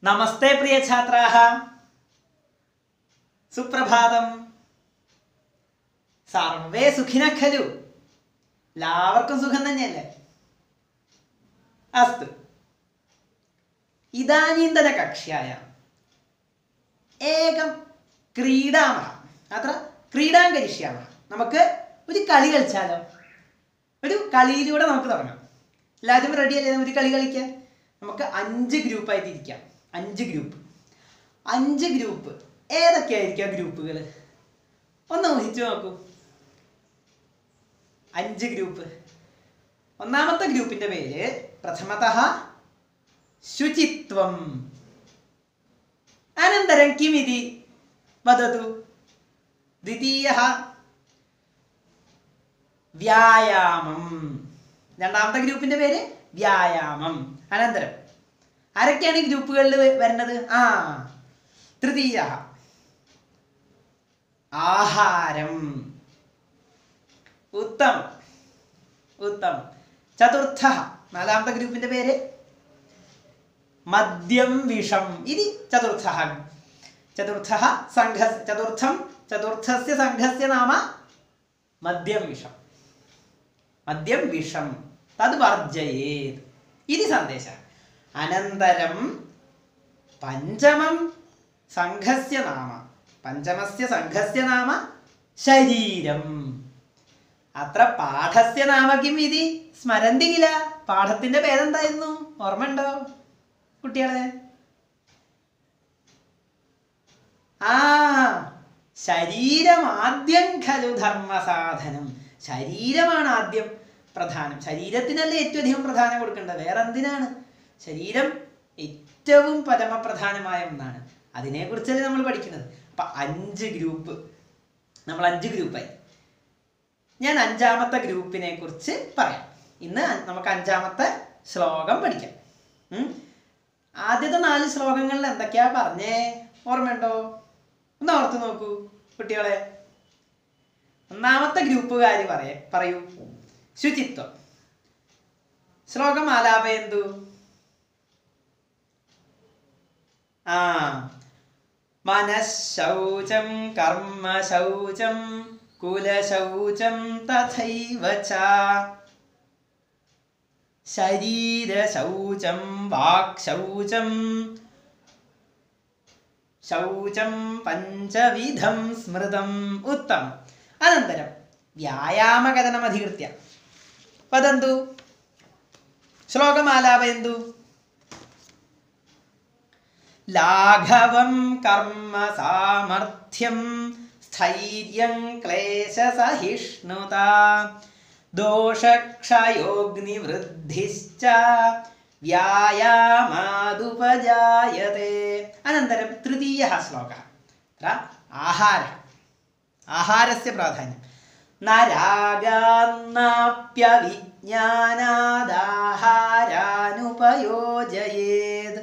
നമസ്തേ പ്രിയ ഛാത്രാः സുപ്രഭാതം സർവേ സുഖിന ഖലു എല്ലാവർക്കും സുഖം തന്നെയല്ലേ അസ്തു ഇതാനീന്തന കക്ഷ്യായ ഏകം ക്രീഡാമഹ അത്ര ക്രീഡാൻ കരിഷ്യാമഹ നമുക്ക് ഒരു കളി കളിച്ചാലോ ഒരു കളിയിലൂടെ നമുക്ക് തുടങ്ങാം എല്ലാവരും റെഡി അല്ലേ ഒരു കളി കളിക്കാൻ നമുക്ക് അഞ്ച് ഗ്രൂപ്പായിട്ട് ഇരിക്കാം അഞ്ച് ഗ്രൂപ്പ് അഞ്ച് ഗ്രൂപ്പ് ഏതൊക്കെയായിരിക്കും ആ ഗ്രൂപ്പുകൾ ഒന്ന് ഊഹിച്ചു നോക്കൂ അഞ്ച് ഗ്രൂപ്പ് ഒന്നാമത്തെ ഗ്രൂപ്പിന്റെ പേര് പ്രഥമത ശുചിത്വം അനന്തരം കിമിതി വദതു ദ്വിതീയ വ്യായാമം രണ്ടാമത്തെ ഗ്രൂപ്പിന്റെ പേര് വ്യായാമം അനന്തരം ആരൊക്കെയാണ് ഈ ഗ്രൂപ്പുകളിൽ വരുന്നത് ആ തൃതീയ ആഹാരം ഉത്തമം ഉത്തമം ചതുർത്ഥ നാലാമത്തെ ഗ്രൂപ്പിന്റെ പേര് മദ്യം വിഷം ഇതി ചതുർത്ഥ ചതുർത്ഥ സംഘ ചതുർത്ഥം ചതുർത്ഥസ്യ സംഘസ്യ നാമ മദ്യം വിഷം മദ്യം വിഷം തത് വർജയേത് ഇതി സന്ദേശ അനന്തരം പഞ്ചമം സംഘസ്യ നാമ പഞ്ചമസ്യ സംഘസ്യ നാമ ശരീരം അത്ര പാഠസ്യ നാമ കിം ഇതി സ്മരന്തി കില പാഠത്തിന്റെ പേരെന്തായിരുന്നു ഓർമ്മയുണ്ടോ കുട്ടികളെ ആ ശരീരം ആദ്യം ഖലു ധർമ്മസാധനം ശരീരമാണ് ആദ്യം പ്രധാനം ശരീരത്തിനല്ലേ ഏറ്റവും അധികം പ്രധാനം കൊടുക്കേണ്ടത് വേറെ എന്തിനാണ് ശരീരം ഏറ്റവും പരമപ്രധാനമായ ഒന്നാണ് അതിനെക്കുറിച്ചല്ലേ നമ്മൾ പഠിക്കുന്നത് അപ്പൊ അഞ്ച് ഗ്രൂപ്പ് നമ്മൾ അഞ്ച് ഗ്രൂപ്പായി ഞാൻ അഞ്ചാമത്തെ ഗ്രൂപ്പിനെ കുറിച്ച് പറയാം ഇന്ന് നമുക്ക് അഞ്ചാമത്തെ ശ്ലോകം പഠിക്കാം ഉം. ആദ്യത്തെ നാല് ശ്ലോകങ്ങളിൽ എന്തൊക്കെയാ പറഞ്ഞേ ഓർമ്മയുണ്ടോ ഒന്ന് ഓർത്ത് നോക്കൂ കുട്ടികളെ ഒന്നാമത്തെ ഗ്രൂപ്പുകാർ പറയ പറയൂ ശുചിത്വം ശ്ലോകം ആലാപയന്തു ആ മനഃശൗചം കർമ്മശൗചം കുലശൗചം തഥൈവ ച ശരീരശൗചം വാക്ശൗചം ശൗചം പഞ്ചവിധം സ്മൃതം ഉത്തമം അനന്തരം വ്യായാമകഥനമധികൃത്യ വദന്തു ശ്ലോകമാലാപയന്തു ലാഘവം കർമ്മ സാമർഥ്യം സ്ഥൈര്യം ക്ലേശസഹിഷ്ണുത ദോഷക്ഷയോഗ്നിവൃദ്ധിശ്ച വ്യായാമാദുപജായത്തെ അനന്തരം തൃതീയ ശ്ലോക അത്ര ആഹാര ആഹാരസ്യ പ്രാധാന്യം നരാഗാന്നാപ്യവിജ്ഞാനാദാഹാരാനുപയോജയേത്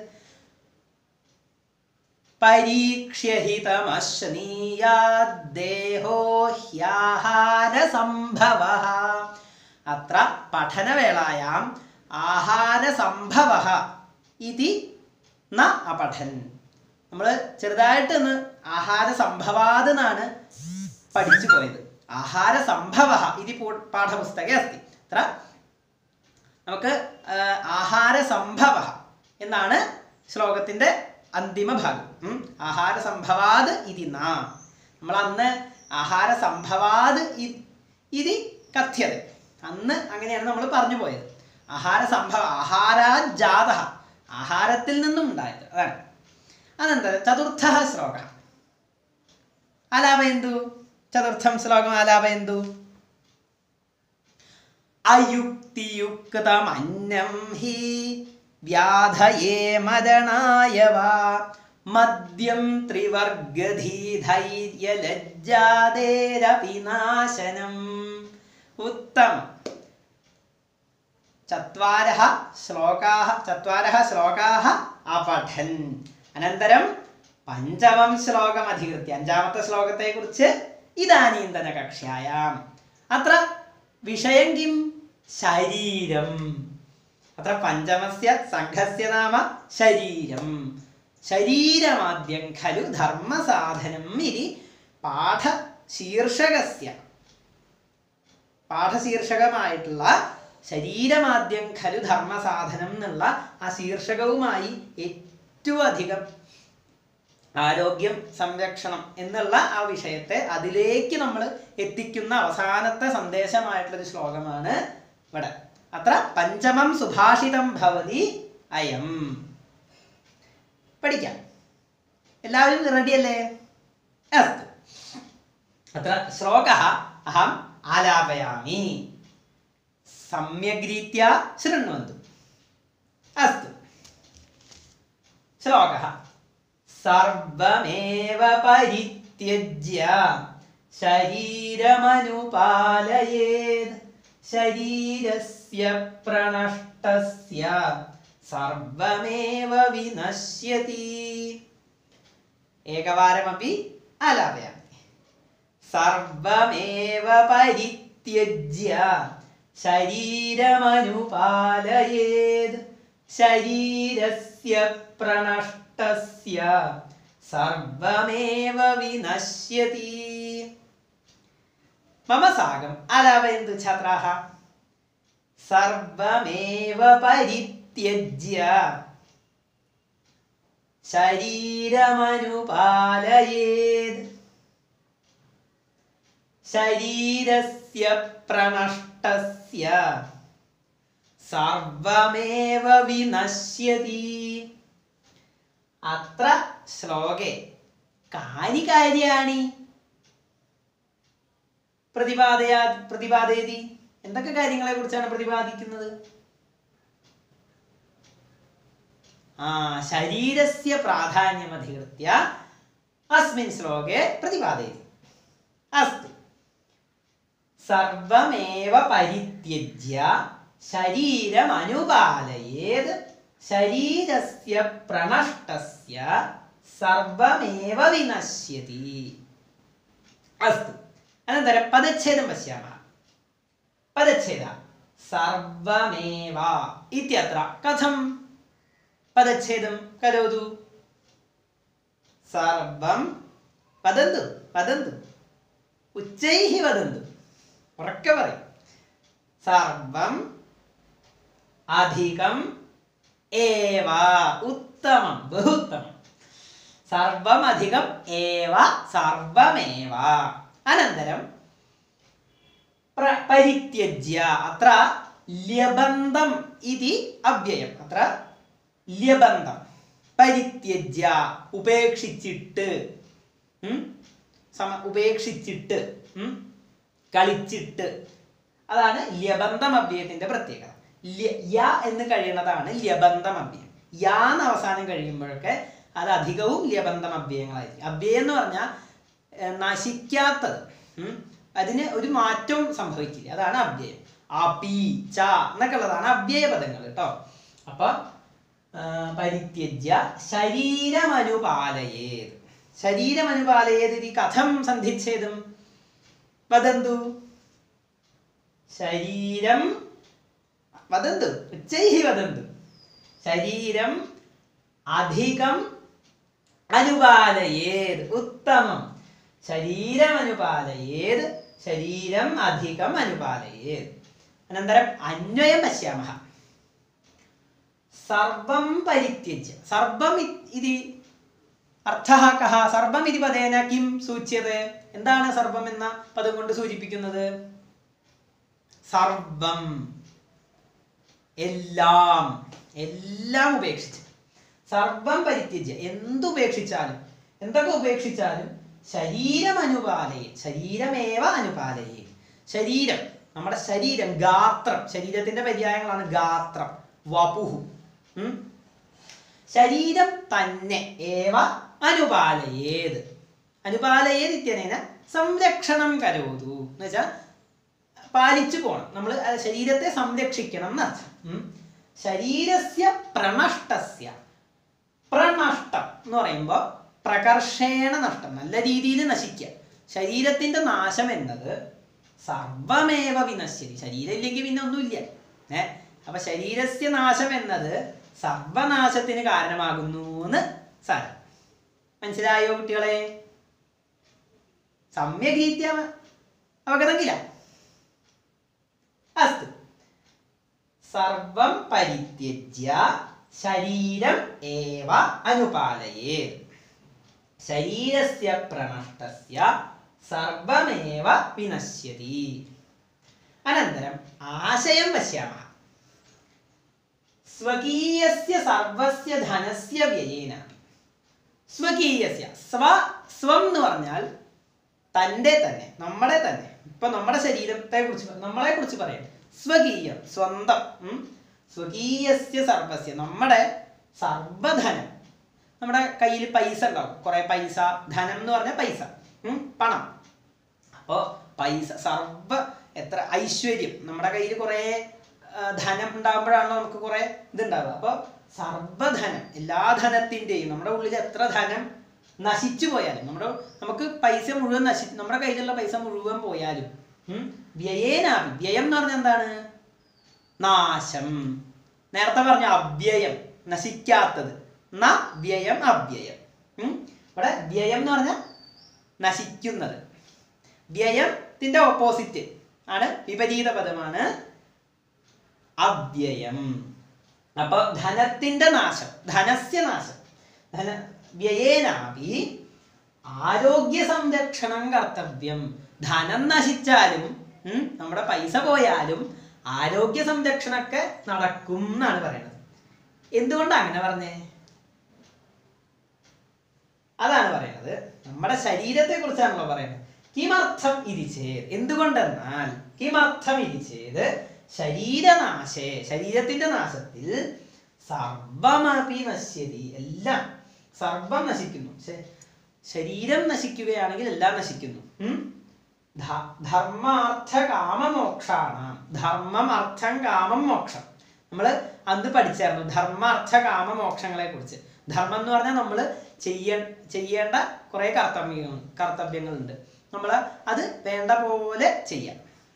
പരീക്ഷ്യഹിതമശ്നീയാദ്ദേഹോ ഹ്യാഹാരസംഭവ അത്ര പഠനവേളായാം ആഹാരസംഭവ ഇതി ന അപഠൻ നമ്മൾ ചെറുതായിട്ട് ഒന്ന് ആഹാര സംഭവാത് എന്നാണ് പഠിച്ചു പോയത് ആഹാര സംഭവ ഇത് പാഠപുസ്തകെ അസ്തി അത്ര നമുക്ക് ആ, ആഹാര സംഭവ എന്നാണ് ശ്ലോകത്തിന്റെ അന്തിമ ഭാഗം ഉം. ആഹാര സംഭവാത് ഇതി നാ നമ്മൾ അന്ന് ആഹാര സംഭവാത് ഇ- ഇതി കഥ്യത അന്ന് അങ്ങനെയാണ് നമ്മൾ പറഞ്ഞു പോയത് ആഹാര സംഭവ ആഹാരാജാത ആഹാരത്തിൽ നിന്നും ഉണ്ടായത് അതാണ് അനന്തരം ചതുർത്ഥ ശ്ലോക ആലാപയന്തു ചതുർത്ഥം ശ്ലോകം ആലാപയന്തു അയുക്തിയുക്തമന്നം ഹി വ്യാധയേ മരണായ വാ മദ്യം ത്രിവർഗധീ ധൈര്യലജ്ജാതേരപി നാശനം ഉത്തമം ചത്വാരः ശ്ലോകാः ചത്വാരः ശ്ലോകാः അപഠൻ അനന്തരം പഞ്ചമം ശ്ലോകം അധികൃത്യ അഞ്ചാമത്തെ ശ്ലോകത്തെ കുറിച്ച് ഇതാനീന്തന കക്ഷ്യായാം അത്ര വിഷയം കിം ശരീരം അത്ര പഞ്ചമസ്യ സംഘസ്യ നാമ ശരീരം ശരീരമാദ്യം ഖലു ധർമ്മസാധനം ഇതി പാഠശീർഷകസ്യ പാഠശീർഷകമായിട്ടുള്ള ശരീരമാദ്യം ഖലു ധർമ്മസാധനം എന്നുള്ള ആ ശീർഷകവുമായി ഏറ്റവും അധികം ആരോഗ്യം സംരക്ഷണം എന്നുള്ള ആ വിഷയത്തെ അതിലേക്ക് നമ്മൾ എത്തിക്കുന്ന അവസാനത്തെ സന്ദേശമായിട്ടുള്ളൊരു ശ്ലോകമാണ് ഇവിടെ അത്ര പഞ്ചമം സുഭാഷിതം ഭവതി അയം പഠിക്കാം എല്ലാവരും റെഡിയല്ലേ അസ്തു അത്ര ശ്ലോക അഹം ആലാപയാമി സമ്യഗ്രീത്യ ശൃണ്വന്തു അസ്തു ശ്ലോകः സർവമേവ പരിത്യജ്യ ശരീരമനുപാലയേത് ശരീരസ്യ പ്രണഷ്ടസ്യ സർവമേവ വിനശ്യതി ഏകവാരമപി ആലാപയാമി സർവമേവ പരിത്യജ്യ ശരീരമനുപാലയേത് ശരീരസ്യ പ്രണഷ്ടസ്യ സർവമേവ വിനശ്യതി മമ സാകം ആലാപയന്തു ഛാത്രാः സർവമേവ പരിത്യജ്യ ശരീരമനുപാലയേത് ശരീരസ്യ പ്രണഷ്ടസ്യ സർവമേവ വിനശ്യതി അത്ര ശ്ലോകെ കാനി കാര്യാണി പ്രതിപാദയാ പ്രതിപാദയതി എന്തൊക്കെ കാര്യങ്ങളെ കുറിച്ചാണ് പ്രതിപാദിക്കുന്നത് ആ ശരീരസ്യ പ്രാധാന്യമധികൃത്യ അസ്മിൻ ശ്ലോകെ പ്രതിപാദയതി അസ്തു സർവമേവ പരിത്യജ്യ ശരീരമനുപാലയേത് ശരീരസ്യ പ്രണഷ്ടസ്യ സർവമേവ വിനശ്യതി അസ്തു അനന്തരം പദച്ഛേദം പശ്യാമः പദച്ഛേദ സർവമേവ ഇത്യത്ര കഥം പദച്ഛേദം കരോതു സർവം വദന്തു വദന്തു ഉച്ചൈഹി വദന്തു ഉറക്കെ പറയും സർവം അധികം ഏവ ഉത്തമം ബഹുത്തമം സർവം അധികം ഏവ സർവമേവ അനന്തരം പ്ര- പരിത്യജ്യ അത്ര ല്യബന്ധം ഇതി അവ്യയം അത്ര ല്യബന്ധം പരിത്യജ്യ ഉപേക്ഷിച്ചിട്ട് ഉം? സമ ഉപേക്ഷിച്ചിട്ട് ഉം? കളിച്ചിട്ട് അതാണ് ല്യബന്ധം അവ്യയത്തിന്റെ പ്രത്യേകത ല്യ- യ എന്ന് കഴിയുന്നതാണ് ല്യബന്ധം അവ്യയം യാ എന്ന് അവസാനം കഴിയുമ്പോഴൊക്കെ അത് അധികവും ല്യബന്ധം അവ്യയങ്ങളായിരിക്കും അവ്യയം എന്ന് പറഞ്ഞാൽ ഏർ, നശിക്കാത്തത് ഉം? അതിന് ഒരു മാറ്റവും സംഭവിക്കില്ല അതാണ് അവ്യയം അപി ച എന്നൊക്കെ ഉള്ളതാണ് അവ്യയ പദങ്ങൾ കേട്ടോ അപ്പൊ ആ, പരിത്യജ്യ ശരീരമനുപാലയേത് ശരീരമനുപാലയേത് ഇതി കഥം സന്ധിച്ഛേദം വദന്തു ശരീരം വദന്തു ഉച്ചൈഹി വദന്തു ശരീരം അധികം അനുപാലയേത് ഉത്തമം ശരീരം അനുപാലയേത് ശരീരം അധികം അനുപാലയേത് അനന്തരം അന്വയം പശ്യാമः സർവം പരിത്യജ്യ സർവം ഇ- ഇതി അർത്ഥः കः സർവം ഇതി പദേന കിം സൂച്യത്തെ എന്താണ് സർവം എന്ന പദം കൊണ്ട് സൂചിപ്പിക്കുന്നത് സർവം എല്ലാം എല്ലാം ഉപേക്ഷിച്ച് സർവം പരിത്യജ്യ എന്തുപേക്ഷിച്ചാലും എന്തൊക്കെ ഉപേക്ഷിച്ചാലും ശരീരം അനുപാലയെ ശരീരമേവ അനുപാലയെ ശരീരം നമ്മുടെ ശരീരം ഗാത്രം ശരീരത്തിന്റെ പര്യായങ്ങളാണ് ഗാത്രം വപുഹു ഉം? ശരീരം തന്നെ ഏവ അനുപാലയേത് അനുപാലയേത് ഇത്യനേന സംരക്ഷണം കരോതു എന്ന് വെച്ചാൽ പാലിച്ചു പോണം നമ്മൾ ശരീരത്തെ സംരക്ഷിക്കണം എന്നർത്ഥം ഉം. ശരീരസ്യ പ്രണഷ്ടസ്യ പ്രണഷ്ടം എന്ന് പറയുമ്പോൾ പ്രകർഷേണ നഷ്ടം നല്ല രീതിയിൽ നശിക്കുക ശരീരത്തിന്റെ നാശം എന്നത് സർവമേവ വിനശ്യതി ശരീരം ഇല്ലെങ്കിൽ പിന്നെ ഒന്നുമില്ല ഏ അപ്പൊ ശരീരസ്യ നാശം എന്നത് സർവനാശത്തിന് കാരണമാകുന്നു എന്ന് സാരം മനസ്സിലായോ കുട്ടികളെ സമ്യഗീത്യ അവഗതം കില അസ്തു സർവം പരിത്യജ്യ ശരീരം ഏവ അനുപാലയേ ശരീരസ്യ പ്രണഷ്ടസ്യ സർവമേവ വിനശ്യതി അനന്തരം ആശയം പശ്യാമः സ്വകീയസ്യ സർവസ്യ ധനസ്യ വ്യയേന സ്വകീയസ്യ സ്വ സ്വം എന്ന് പറഞ്ഞാൽ തൻ്റെ തന്നെ നമ്മുടെ തന്നെ ഇപ്പൊ നമ്മുടെ ശരീരത്തെ കുറിച്ച് നമ്മളെ കുറിച്ച് പറയാം സ്വകീയം സ്വന്തം ഉം. സ്വകീയസ്യ സർവസ്യ നമ്മുടെ സർവധനം നമ്മുടെ കയ്യിൽ പൈസ ഉണ്ടാവും കുറെ പൈസ ധനം എന്ന് പറഞ്ഞാൽ പൈസ ഉം, പണം അപ്പോ പൈസ സർവ എത്ര ഐശ്വര്യം നമ്മുടെ കയ്യിൽ കുറെ ആ, ധനം ഉണ്ടാകുമ്പോഴാണല്ലോ നമുക്ക് കുറെ ഇതുണ്ടാവുക അപ്പോൾ സർവധനം എല്ലാ ധനത്തിന്റെയും നമ്മുടെ ഉള്ളിൽ എത്ര ധനം നശിച്ചു പോയാലും നമ്മുടെ നമുക്ക് പൈസ മുഴുവൻ നശി നമ്മുടെ കയ്യിലുള്ള പൈസ മുഴുവൻ പോയാലും ഉം, വ്യയേനാഭി വ്യയം എന്ന് പറഞ്ഞാൽ എന്താണ് നാശം നേരത്തെ പറഞ്ഞ അവ്യയം നശിക്കാത്തത് ന വ്യയം അവ്യയം ഉം. ഇവിടെ വ്യയം എന്ന് പറഞ്ഞാൽ നശിക്കുന്നത് വ്യയത്തിന്റെ ഓപ്പോസിറ്റ് ആണ് വിപരീത പദമാണ് അവ്യയം അപ്പൊ ധനത്തിന്റെ നാശം ധനസ്യ നാശം ധന വ്യയേനാപി ആരോഗ്യ സംരക്ഷണം കർത്തവ്യം ധനം നശിച്ചാലും ഉം, നമ്മുടെ പൈസ പോയാലും ആരോഗ്യ സംരക്ഷണമൊക്കെ നടക്കും എന്നാണ് പറയുന്നത് എന്തുകൊണ്ടാണ് അങ്ങനെ പറഞ്ഞേ അതാണ് പറയുന്നത് നമ്മുടെ ശരീരത്തെ കുറിച്ചാണല്ലോ പറയുന്നത് കിമർത്ഥം ഇരിച്ചേത് എന്തുകൊണ്ടെന്നാൽ കിമർത്ഥം ഇരിച്ചേത് ശരീരനാശേ ശരീരത്തിന്റെ നാശത്തിൽ സർവമപി നശ്യതി എല്ലാം സർവം നശിക്കുന്നു ശ- ശരീരം നശിക്കുകയാണെങ്കിൽ എല്ലാം നശിക്കുന്നു ഉം? ധ- ധർമാർത്ഥ കാമമോക്ഷാണ് ധർമ്മം അർത്ഥം കാമം മോക്ഷം നമ്മൾ അന്ന് പഠിച്ചായിരുന്നു ധർമാർത്ഥ കാമ മോക്ഷങ്ങളെ കുറിച്ച് ധർമ്മം എന്ന് പറഞ്ഞാൽ നമ്മൾ ചെയ്യ ചെയ്യേണ്ട കുറെ കർത്തവ്യങ്ങൾ കർത്തവ്യങ്ങളുണ്ട് നമ്മൾ അത് വേണ്ട പോലെ ചെയ്യാം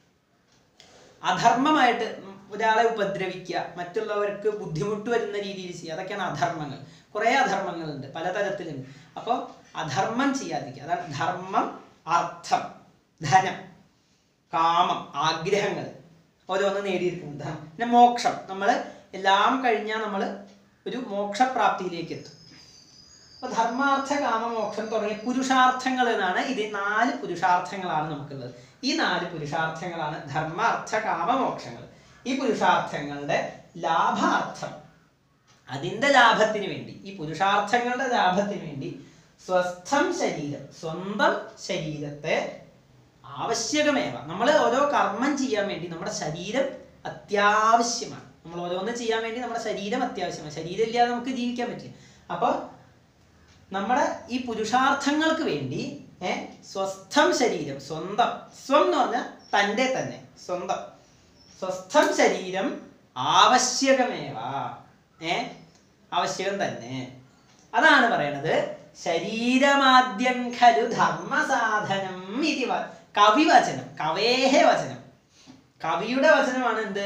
അധർമ്മമായിട്ട് ഒരാളെ ഉപദ്രവിക്കുക മറ്റുള്ളവർക്ക് ബുദ്ധിമുട്ട് വരുന്ന രീതിയിൽ ചെയ്യുക അതൊക്കെയാണ് അധർമ്മങ്ങൾ കുറേ അധർമ്മങ്ങളുണ്ട് പലതരത്തിലുണ്ട് അപ്പോൾ അധർമ്മം ചെയ്യാതിരിക്കുക അതാണ് ധർമ്മം അർത്ഥം ധനം കാമം ആഗ്രഹങ്ങൾ ഓരോന്ന് നേടിയിരിക്കുന്നത് ധർമ്മം. പിന്നെ മോക്ഷം നമ്മൾ എല്ലാം കഴിഞ്ഞാൽ നമ്മൾ ഒരു മോക്ഷപ്രാപ്തിയിലേക്ക് എത്തും അപ്പൊ ധർമാർത്ഥ കാമ മോക്ഷം തുടങ്ങിയ പുരുഷാർത്ഥങ്ങൾ എന്നാണ് ഇത് നാല് പുരുഷാർത്ഥങ്ങളാണ് നമുക്കുള്ളത് ഈ നാല് പുരുഷാർത്ഥങ്ങളാണ് ധർമ്മ അർത്ഥ കാമ മോക്ഷങ്ങൾ ഈ പുരുഷാർത്ഥങ്ങളുടെ ലാഭാർത്ഥം അതിന്റെ ലാഭത്തിന് വേണ്ടി ഈ പുരുഷാർത്ഥങ്ങളുടെ ലാഭത്തിന് വേണ്ടി സ്വസ്ഥം ശരീരം സ്വന്തം ശരീരത്തെ ആവശ്യകമേവ നമ്മൾ ഓരോ കർമ്മം ചെയ്യാൻ വേണ്ടി നമ്മുടെ ശരീരം അത്യാവശ്യമാണ് നമ്മൾ ഓരോന്ന് ചെയ്യാൻ വേണ്ടി നമ്മുടെ ശരീരം അത്യാവശ്യമാണ് ശരീരം ഇല്ലാതെ നമുക്ക് ജീവിക്കാൻ പറ്റില്ല അപ്പോൾ നമ്മുടെ ഈ പുരുഷാർത്ഥങ്ങൾക്ക് വേണ്ടി ഏ സ്വസ്ഥം ശരീരം സ്വന്തം സ്വം എന്ന് പറഞ്ഞാൽ തൻ്റെ തന്നെ സ്വന്തം സ്വസ്ഥം ശരീരം ആവശ്യകമേവ ഏ ആവശ്യകം തന്നെ അതാണ് പറയണത് ശരീരമാദ്യം ഖലു ധർമ്മസാധനം ഇതി വ- കവിവചനം കവേഹ വചനം കവിയുടെ വചനമാണ് എന്ത്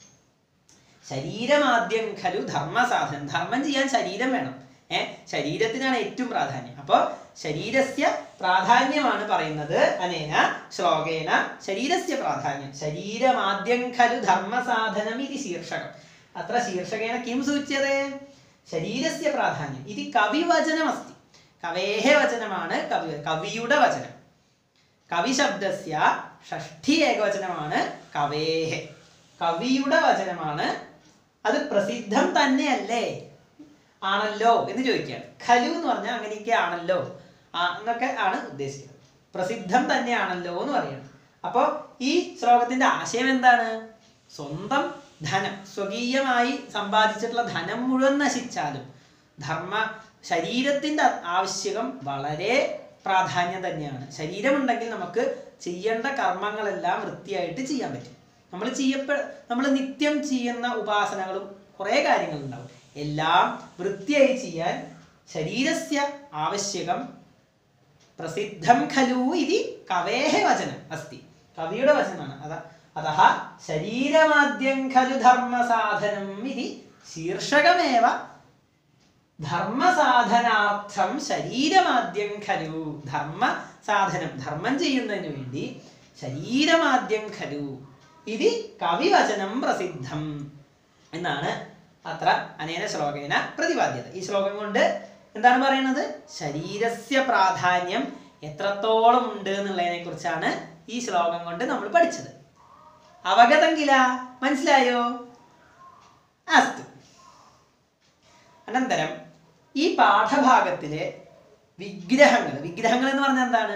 ശരീരമാദ്യം ഖലു ധർമ്മസാധനം ധർമ്മം ചെയ്യാൻ ശരീരം വേണം ഏ ശരീരത്തിനാണ് ഏറ്റവും പ്രാധാന്യം അപ്പൊ ശരീരസ്യ പ്രാധാന്യമാണ് പറയുന്നത് അനേന ശ്ലോകേന ശരീരസ്യ പ്രാധാന്യം ശരീരമാദ്യം ഖലു ധർമ്മസാധനം ഇത് ശീർഷകം അത്ര ശീർഷകേന കിം സൂച്യത്തെ ശരീരസ്യ പ്രാധാന്യം ഇത് കവിവചനമസ്തി കവേഹ വചനമാണ് കവി കവിയുടെ വചനം കവി ശബ്ദസ്യ ഷഷ്ഠി ഏകവചനമാണ് കവേഹെ കവിയുടെ വചനമാണ് അത് പ്രസിദ്ധം തന്നെയല്ലേ ആണല്ലോ എന്ന് ചോദിക്കുകയാണ് ഖലു എന്ന് പറഞ്ഞാൽ അങ്ങനെയൊക്കെ ആണല്ലോ ആ എന്നൊക്കെ ആണ് ഉദ്ദേശിക്കുന്നത് പ്രസിദ്ധം തന്നെയാണല്ലോ എന്ന് പറയണം അപ്പോൾ ഈ ശ്ലോകത്തിന്റെ ആശയം എന്താണ് സ്വന്തം ധനം സ്വകീയമായി സമ്പാദിച്ചിട്ടുള്ള ധനം മുഴുവൻ നശിച്ചാലും ധർമ്മ ശരീരത്തിന്റെ ആവശ്യകം വളരെ പ്രാധാന്യം തന്നെയാണ് ശരീരമുണ്ടെങ്കിൽ നമുക്ക് ചെയ്യേണ്ട കർമ്മങ്ങളെല്ലാം വൃത്തിയായിട്ട് ചെയ്യാൻ പറ്റും നമ്മൾ ചെയ്യപ്പെ നമ്മൾ നിത്യം ചെയ്യുന്ന ഉപാസനകളും കുറേ കാര്യങ്ങളുണ്ടാവും എല്ലാം വൃത്തിയായി ചെയ്യാൻ ശരീരസ്യ ആവശ്യകം പ്രസിദ്ധം ഖലു ഇതി കവേഹ വചനം അസ്തി കവിയുടെ വചനമാണ് അത അതഃ ശരീരമാദ്യം ഖലു ധർമ്മസാധനം ഇതി ശീർഷകമേവ ധർമ്മസാധനാർത്ഥം ശരീരമാദ്യം ഖലു ധർമ്മ സാധനം ധർമ്മം ചെയ്യുന്നതിന് വേണ്ടി ശരീരമാദ്യം ഖലു ഇത് കവിവചനം പ്രസിദ്ധം എന്നാണ് അത്ര അനേന ശ്ലോകേന പ്രതിപാദ്യത ഈ ശ്ലോകം കൊണ്ട് എന്താണ് പറയുന്നത് ശരീരസ്യ പ്രാധാന്യം എത്രത്തോളം ഉണ്ട് എന്നുള്ളതിനെ കുറിച്ചാണ് ഈ ശ്ലോകം കൊണ്ട് നമ്മൾ പഠിച്ചത് അവഗതങ്കില മനസ്സിലായോ അസ്തു അനന്തരം ഈ പാഠഭാഗത്തിലെ വിഗ്രഹങ്ങൾ വിഗ്രഹങ്ങൾ എന്ന് പറഞ്ഞാൽ എന്താണ്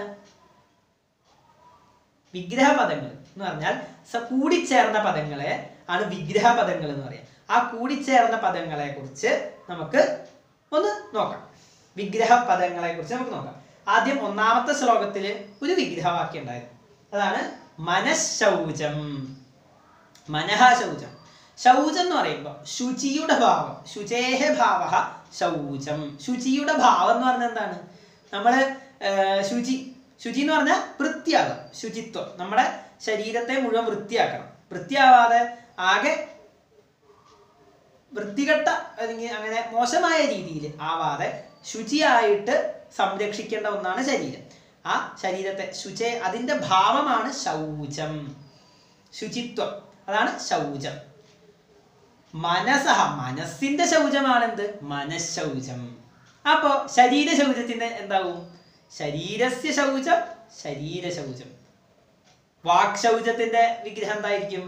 വിഗ്രഹ പദങ്ങൾ എന്ന് പറഞ്ഞാൽ സ- കൂടിച്ചേർന്ന പദങ്ങളെ ആണ് വിഗ്രഹ പദങ്ങൾ എന്ന് പറയാം ആ കൂടിച്ചേർന്ന പദങ്ങളെ കുറിച്ച് നമുക്ക് ഒന്ന് നോക്കാം വിഗ്രഹ പദങ്ങളെ കുറിച്ച് നമുക്ക് നോക്കാം ആദ്യം ഒന്നാമത്തെ ശ്ലോകത്തിൽ ഒരു വിഗ്രഹവാക്യം ഉണ്ടായിരുന്നു അതാണ് മനഃശൗചം മനഃ ശൗചം ശൗചം എന്ന് പറയുമ്പോൾ ശുചിയുടെ ഭാവം ശുചേഹ ഭാവ ശൗചം ശുചിയുടെ ഭാവം എന്ന് പറഞ്ഞാൽ എന്താണ് നമ്മള് ഏർ, ശുചി ശുചി എന്ന് പറഞ്ഞാൽ വൃത്തിയാകും ശുചിത്വം നമ്മുടെ ശരീരത്തെ മുഴുവൻ വൃത്തിയാക്കണം വൃത്തിയാവാതെ ആകെ വൃത്തികെട്ട അല്ലെങ്കിൽ അങ്ങനെ മോശമായ രീതിയിൽ ആവാതെ ശുചിയായിട്ട് സംരക്ഷിക്കേണ്ട ഒന്നാണ് ശരീരം ആ ശരീരത്തെ ശുചി അതിന്റെ ഭാവമാണ് ശൗചം ശുചിത്വം അതാണ് ശൗചം മനസ്സഹ മനസ്സിന്റെ ശൗചമാണെന്ത് മനഃശൗചം അപ്പോ ശരീര ശൗചത്തിന്റെ എന്താവും ശരീരസ്യ ശൗചം ശരീര ശൗചം വാക് ശൗചത്തിന്റെ വിഗ്രഹം എന്തായിരിക്കും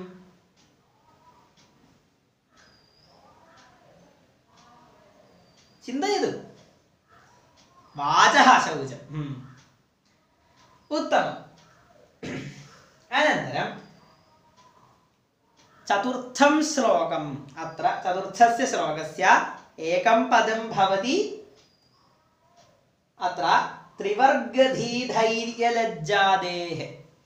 ചിന്ത ചെയ്തു വാചഹ ശൗചം ഉം. ഉത്തമം അനന്തരം ചതുർത്ഥം ശ്ലോകം അത്ര ചതുർത്ഥസ്യ ശ്ലോകസ്യ ഏകം പദം ഭവതി അത്ര ത്രിവർഗധീധൈര്യലജ്ജാദേഹ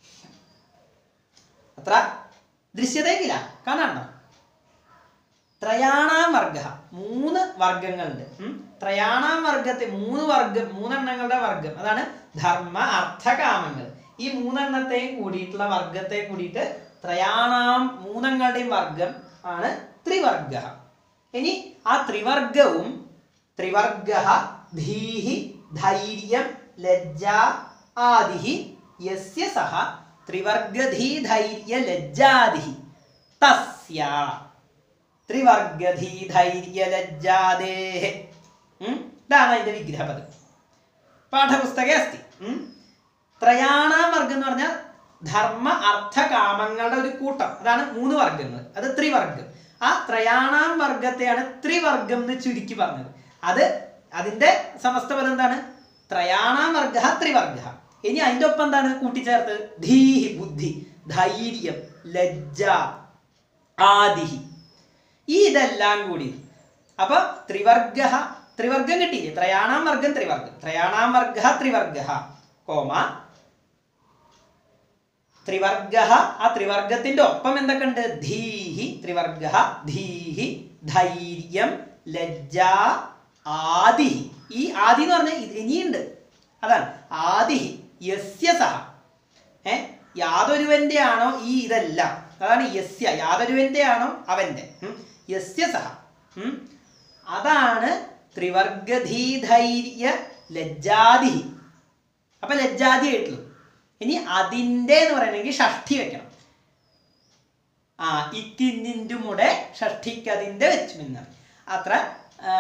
അത്ര ദൃശ്യതേ കില കാണാണ്ടോ ത്രയാണാം വർഗ മൂന്ന് വർഗങ്ങളുണ്ട് ഉം. ത്രയാണാം വർഗത്തെ മൂന്ന് വർഗം മൂന്നെണ്ണങ്ങളുടെ വർഗം അതാണ് ധർമ്മ അർത്ഥ കാമങ്ങൾ ഈ മൂന്നെണ്ണത്തെയും കൂടിയിട്ടുള്ള വർഗത്തെ കൂടിയിട്ട് ത്രയാണാം മൂന്നെണ്ണങ്ങളുടെയും വർഗം ആണ് ത്രിവർഗ ഇനി ആ ത്രിവർഗവും ത്രിവർഗ ധീഹി ധൈര്യം ലജ്ജ ആദിഹി യസ്യ സഹ ത്രിവർഗധീ ധൈര്യ ലജ്ജാദിഹി തസ്യ ത്രിവർഗധീ ധൈര്യ ലജ്ജാദേഹ ഉം? ഇതാണ് അതിന്റെ വിഗ്രഹപദം പാഠപുസ്തകെ അസ്തി ഉം? ത്രയാണാം വർഗം എന്ന് പറഞ്ഞാൽ ധർമ്മ അർത്ഥ കാമങ്ങളുടെ ഒരു കൂട്ടം അതാണ് മൂന്ന് വർഗങ്ങൾ അത് ത്രിവർഗം ആ ത്രയാണാം വർഗത്തെയാണ് ത്രിവർഗം എന്ന് ചുരുക്കി പറഞ്ഞത് അത് അതിന്റെ സമസ്ത പദം എന്താണ് ത്രയാണാം വർഗ ത്രിവർഗ ഇനി അതിന്റെ ഒപ്പം എന്താണ് കൂട്ടിച്ചേർത്ത് ധീഹി ബുദ്ധി ധൈര്യം ലജ്ജ ആദിഹി ഈ ഇതെല്ലാം കൂടി അപ്പൊ ത്രിവർഗ ത്രിവർഗം കിട്ടിയില്ലേ ത്രയാണാം വർഗം ത്രിവർഗം ത്രയാണാം വർഗ ത്രിവർഗ കോമ ത്രിവർഗ ആ ത്രിവർഗത്തിന്റെ ഒപ്പം എന്തൊക്കെ ഉണ്ട് ധീഹി ത്രിവർഗ ധീഹി ധൈര്യം ലജ്ജ ആദി ഈ ആദി എന്ന് പറഞ്ഞാൽ ഇത് ഇനിയുണ്ട് അതാണ് ആദി യസ്യ സഹ ഏ യാതൊരുവന്റെ ആണോ ഈ ഇതെല്ലാം അതാണ് യസ്യ യാതൊരുവന്റെ ആണോ അവന്റെ ഉം. യസ്യ സഹ ഉം. അതാണ് ത്രിവർഗധീധൈര്യ ലജ്ജാതി അപ്പൊ ലജ്ജാതി ആയിട്ടുള്ളൂ ഇനി അതിന്റെ എന്ന് പറയണമെങ്കിൽ ഷഷ്ഠി വെക്കണം ആ ഇക്കിന്നിൻ്റെ കൂടെ ഷഷ്ഠിക്ക് അതിന്റെ വെച്ചു മിന്നാണ് അത്ര ആ,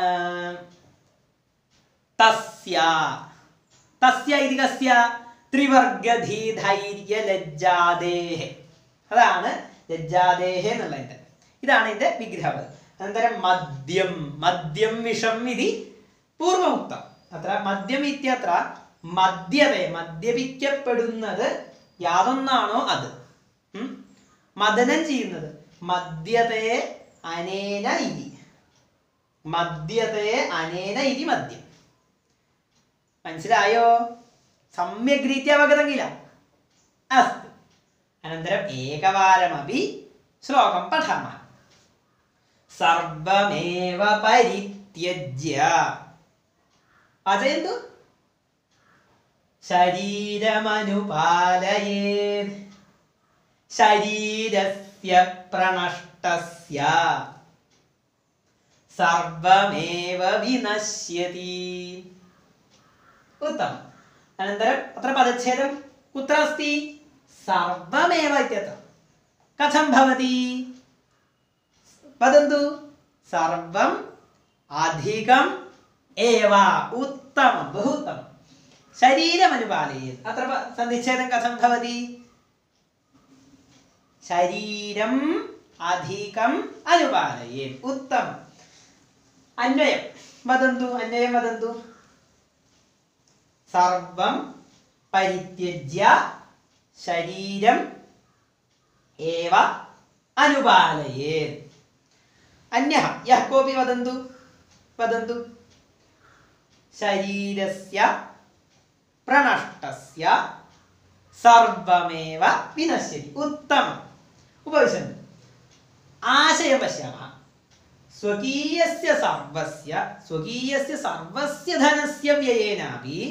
തസ്യ തസ്യ ഇത് കസ്യ ത്രിവർഗധീധൈര്യ ലജ്ജാദേഹ അതാണ് ലജ്ജാദേഹ എന്നുള്ളതിന്റെ ഇതാണ് ഇതിന്റെ വിഗ്രഹം അനന്തരം മദ്യം മദ്യം വിഷം ഇതി പൂർവമുക്തം അത്ര മദ്യം ഇത്യത്ര മദ്യതെ മദ്യപിക്കപ്പെടുന്നത് യാതൊന്നാണോ അത് ഉം? മദനം ചെയ്യുന്നത് മദ്യതയെ അനേന ഇതി മദ്യതയെ അനേന ഇതി മദ്യം മനസ്സിലായോ സമ്യക് രീത്യ അവഗതങ്കില അസ്തു അനന്തരം ഏകവാരമപി ശ്ലോകം പഠാമः സർവമേവ പരിത്യജ്യ അജയന്തു ശരീരമനുപാലയേ ശരീരസ്യ പ്രണഷ്ടസ്യ സർവമേവ വിനശ്യതി उत्तमम् अनन्तरम् अत्र पदच्छेदं कुत्र अस्ति सर्वमेव इत्यत्र कथं भवति वदन्तु सर्वम् अधिकम् एव उत्तमं बहु उत्तमं शरीरमनुपालयेत् अत्र प- सन्धिच्छेदं कथं भवति शरीरम् अधिकम् अनुपालयेत् उत्तमम् अन्वयं वदन्तु अन्वयं वदन्तु സർവം പരിത്യജ്യ ശരീരം ഏവ അനുപാലയേത് അന്യഃ യഃ കോപി വദന്തു വദന്തു ശരീരസ്യ പ്രണഷ്ടസ്യ സർവമേവ വിനശ്യതി ഉത്തമം ഉപവിശन्तु ആശയം പശ്യാമः സ്വകീയस्य സർവस्य സ്വകീയस्य സർവस्य ധനस्य വ്യയേനാപി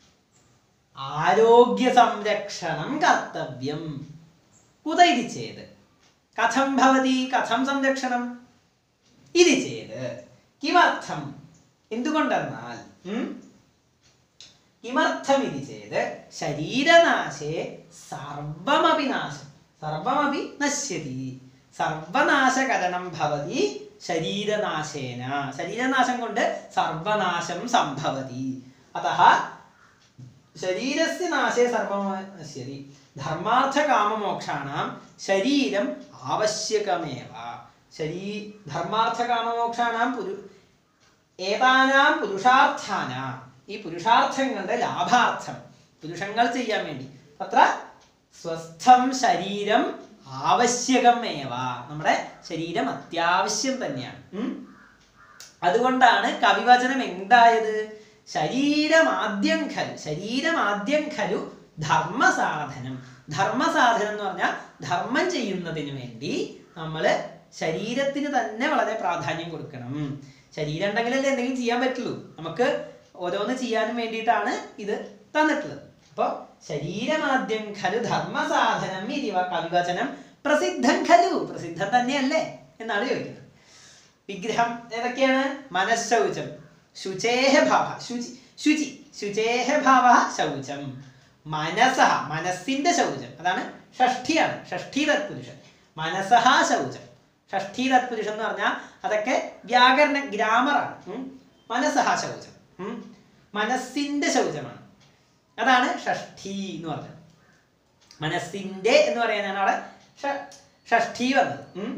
ആരോഗ്യസംരക്ഷണം കർത്തവ്യം കുത ഇതി ചേത് കഥം ഭവതി കഥം സംരക്ഷണം ഇതി ചേത് കിമർത്ഥം എന്തുകൊണ്ടെന്നാൽ ഉം? കിമർത്ഥം ഇതി ചേത് ശരീരനാശേ സർവമപി നാശം സർവമപി നശ്യതി സർവനാശകരണം ഭവതി ശരീരനാശേന ശരീരനാശം കൊണ്ട് സർവനാശം സംഭവതി അതഃ ശരീരस्य നാശേ സർവം നശ്യതി ധർമാർത്ഥകാമമോക്ഷാണാം ശരീരം ആവശ്യകമേവ ശരീ ധർമാർത്ഥകാമമോക്ഷാണാം പുരു ഏതാനാം പുരുഷാർത്ഥാനാം ഈ പുരുഷാർത്ഥങ്ങളുടെ ലാഭാർത്ഥം പുരുഷങ്ങൾ ചെയ്യാൻ വേണ്ടി അത്ര സ്വസ്ഥം ശരീരം ആവശ്യകമേവ നമ്മുടെ ശരീരം അത്യാവശ്യം തന്നെയാണ് ഉം. അതുകൊണ്ടാണ് കവിവചനം എന്തായത് ശരീരമാദ്യം ഖലു ശരീരമാദ്യം ഖലു ധർമ്മസാധനം ധർമ്മസാധനം എന്ന് പറഞ്ഞാൽ ധർമ്മം ചെയ്യുന്നതിന് വേണ്ടി നമ്മൾ ശരീരത്തിന് തന്നെ വളരെ പ്രാധാന്യം കൊടുക്കണം ശരീരം ഉണ്ടെങ്കിലല്ലേ എന്തെങ്കിലും ചെയ്യാൻ പറ്റുള്ളൂ നമുക്ക് ഓരോന്ന് ചെയ്യാനും വേണ്ടിയിട്ടാണ് ഇത് തന്നിട്ടുള്ളത് അപ്പോൾ ശരീരമാദ്യം ഖലു ധർമ്മസാധനം ഇതിവ കവിവചനം പ്രസിദ്ധം ഖലു പ്രസിദ്ധം തന്നെയല്ലേ എന്നാണ് ചോദിക്കുന്നത് വിഗ്രഹം ഏതൊക്കെയാണ് മനഃശൗചം ശുചേഹ ഭാവ ശുചി ശുചി ശുചേഹ ഭാവ ശൗചം മനസഹ മനസ്സിന്റെ ശൗചം അതാണ് ഷഷ്ഠിയാണ് ഷഷ്ഠി തത്പുരുഷൻ മനസഹ ശൗചം ഷഷ്ഠി തത്പുരുഷൻ എന്ന് പറഞ്ഞാൽ അതൊക്കെ വ്യാകരണ ഗ്രാമറാണ് ഉം. മനസഹ ശൗചം ഉം. മനസ്സിന്റെ ശൗചമാണ് അതാണ് ഷഷ്ഠി എന്ന് പറഞ്ഞത് മനസ്സിന്റെ എന്ന് പറയാനാണ് അവിടെ ഷ- ഷഷ്ഠി വന്നത് ഉം.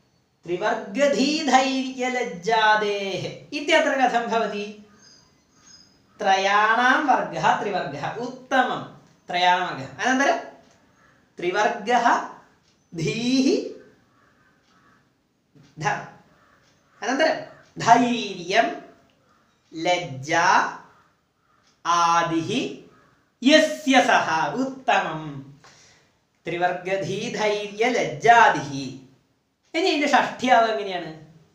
ത്രിവർഗധീധൈര്യലജ്ജാദേഹ ഇത്യത്ര കഥം ഭവതി ത്രയാണാം വർഗ ത്രിവർഗ ഉത്തമം ത്രയാണാം വർഗ അനന്തരം ത്രിവർഗ ധീഹി ധ അനന്തരം ധൈര്യം ലജ്ജ ആദിഹി യസ്യ സഹ ഉത്തമം ത്രിവർഗധീ ധൈര്യ ലജ്ജാദിഹി ഇനി ഇതിന്റെ ഷഷ്ഠിയാവ് എങ്ങനെയാണ്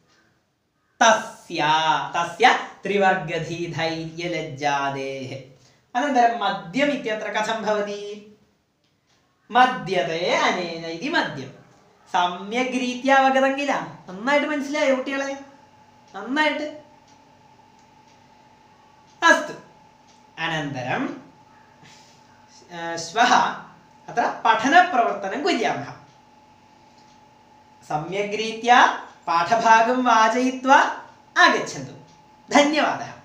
തസ്യ തസ്യ ത്രിവർഗധീ ധൈര്യ ലജ്ജാദേഹ അനന്തരം മദ്യം ഇത്യത്ര കഥം ഭവതി മദ്യതേ അനേന ഇതി മദ്യം സമ്യക് രീത്യ അവഗതം കില നന്നായിട്ട് മനസ്സിലായോ കുട്ടികളെ നന്നായിട്ട് അസ്തു അനന്തരം ആ, ശ്വः അത്ര പഠനപ്രവർത്തനം കുര്യാമः सम्यग् रीत्या पाठभागं वाचयित्वा आगच्छन्तु धन्यवादः